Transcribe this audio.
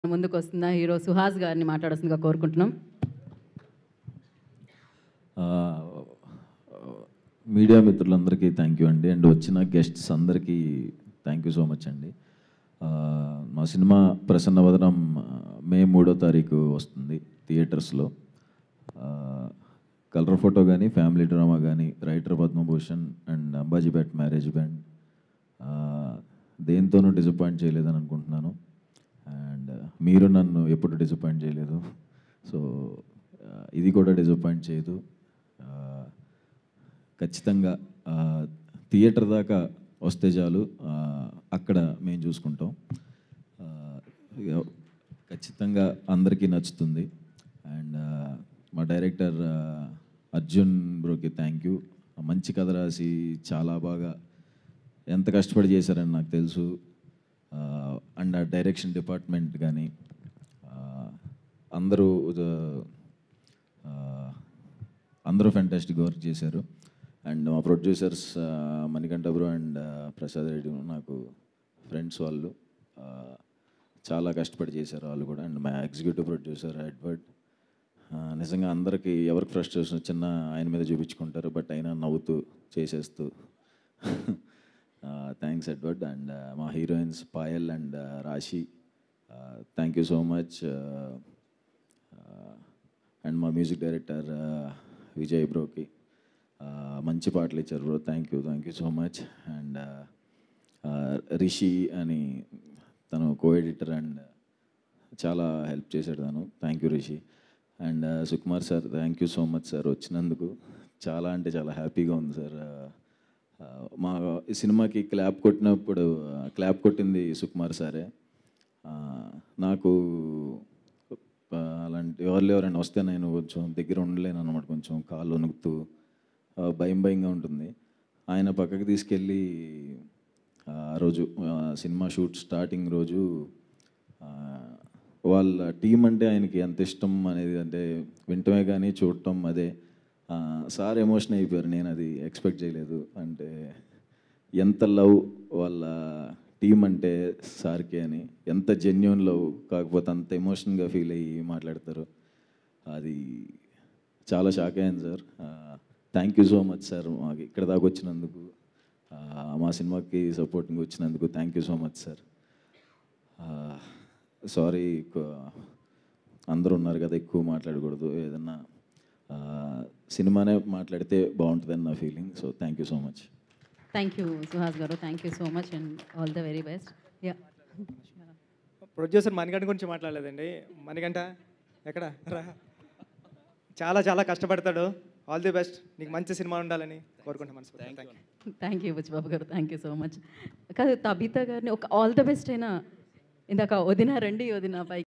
ముందుకు వస్తున్న హీరో సుహాస్ గారిని మాట్లాడాల్సిందిగా కోరుకుంటున్నాం ఆ, మీడియా మిత్రులందరికీ థ్యాంక్ యూ అండి అండ్ వచ్చిన గెస్ట్స్ అందరికీ థ్యాంక్ యూ సో మచ్ అండి ఆ, మా సినిమా ప్రసన్నవదనం ఆ, మే మూడో తారీఖు వస్తుంది థియేటర్స్లో కలర్ ఫోటో కానీ ఫ్యామిలీ డ్రామా కానీ writer Padmabhushan and Ambajipeta marriage band దేంతోనూ డిసప్పాయింట్ చేయలేదని అనుకుంటున్నాను అండ్ మీరు నన్ను ఎప్పుడు డిసప్పాయింట్ చేయలేదు సో ఇది కూడా డిసప్పాయింట్ చేయదు ఆ, ఖచ్చితంగా ఆ, థియేటర్ దాకా వస్తే చాలు ఆ, అక్కడ మేము చూసుకుంటాం ఆ, ఇక ఖచ్చితంగా అందరికీ నచ్చుతుంది అండ్ మా డైరెక్టర్ ఆ, అర్జున్ బ్రోకి థ్యాంక్ యూ మంచి కథ రాసి చాలా బాగా ఎంత కష్టపడి చేశారని నాకు తెలుసు అండ్ ఆ డైరెక్షన్ డిపార్ట్మెంట్ కానీ అందరూ ఆ, అందరూ ఫ్యాంటాస్టిక్ వర్క్ చేశారు అండ్ మా producers Manikanta bro and Prasad Reddy నాకు ఫ్రెండ్స్ వాళ్ళు ఆ, చాలా కష్టపడి చేశారు వాళ్ళు కూడా అండ్ మా ఎగ్జిక్యూటివ్ ప్రొడ్యూసర్ ఎడ్వర్డ్ ఆ, నిజంగా అందరికీ ఎవరికి ఫ్రస్ట్రేషన్ వచ్చినా ఆయన మీద చూపించుకుంటారు బట్ అయినా నవ్వుతూ చేసేస్తూ థ్యాంక్స్ ఎడ్వర్డ్ అండ్ మా heroines Payal and Raashi thank you so much and మా మ్యూజిక్ డైరెక్టర్ విజయ్ బ్రోకి మంచి పాటలు ఇచ్చారు bro thank you thank you so much and Rishi అని తను కో ఎడిటర్ అండ్ చాలా హెల్ప్ చేశాడు తను thank you Rishi and Sukumar sir thank you so much sir వచ్చినందుకు చాలా అంటే చాలా హ్యాపీగా ఉంది సార్ మా ఈ సినిమాకి క్లాప్ కొట్టినప్పుడు క్లాప్ కొట్టింది సుకుమార్ సారే ఆ, నాకు ఆ, అలాంటి ఎవరు ఎవరైనా వస్తే నేను కొంచెం దగ్గర ఉండలేను అనమాట కొంచెం కాళ్ళు వణుకుతూ ఆ, భయం భయంగా ఉంటుంది ఆయన పక్కకి తీసుకెళ్ళి ఆ రోజు ఆ, సినిమా షూట్ స్టార్టింగ్ రోజు ఆ, వాళ్ళ టీం అంటే ఆయనకి ఎంత ఇష్టం అనేది అంటే వింటమే కానీ చూడటం అదే ఆ, సార్ ఎమోషన్ అయిపోయారు నేను అది ఎక్స్పెక్ట్ చేయలేదు అంటే ఎంత లవ్ వాళ్ళ టీం అంటే సార్కి అని ఎంత జెన్యున్ లవ్ కాకపోతే అంత ఎమోషన్గా ఫీల్ అయ్యి మాట్లాడతారు అది చాలా షాక్ అయ్యాను sir thank you so much sir మాకు ఇక్కడ దాకా వచ్చినందుకు ఆ, మా సినిమాకి సపోర్టింగ్ వచ్చినందుకు thank you so much sir sorry అందరూ ఉన్నారు కదా ఎక్కువ మాట్లాడకూడదు ఏదన్నా ఆ, సినిమానే మాట్లాడితే బాగుంటుందని నా feeling so thank you so much thank you Suhas గారు thank you so much and all the very best యా ప్రొడ్యూసర్ మణిగంట గురించి మాట్లాడలేదండి మణిగంట ఎక్కడ రా చాలా చాలా కష్టపడతాడు ఆల్ ది బెస్ట్ నీకు మంచి సినిమా ఉండాలని కోరుకుంటాం మనస్ఫూర్తిగా thank you thank you Buchibabu గారు థ్యాంక్ యూ సో మచ్ కాదు తబిత గారిని ఒక ఆల్ ద బెస్ట్ అయినా ఇందాక వదిన రండి వదిన పై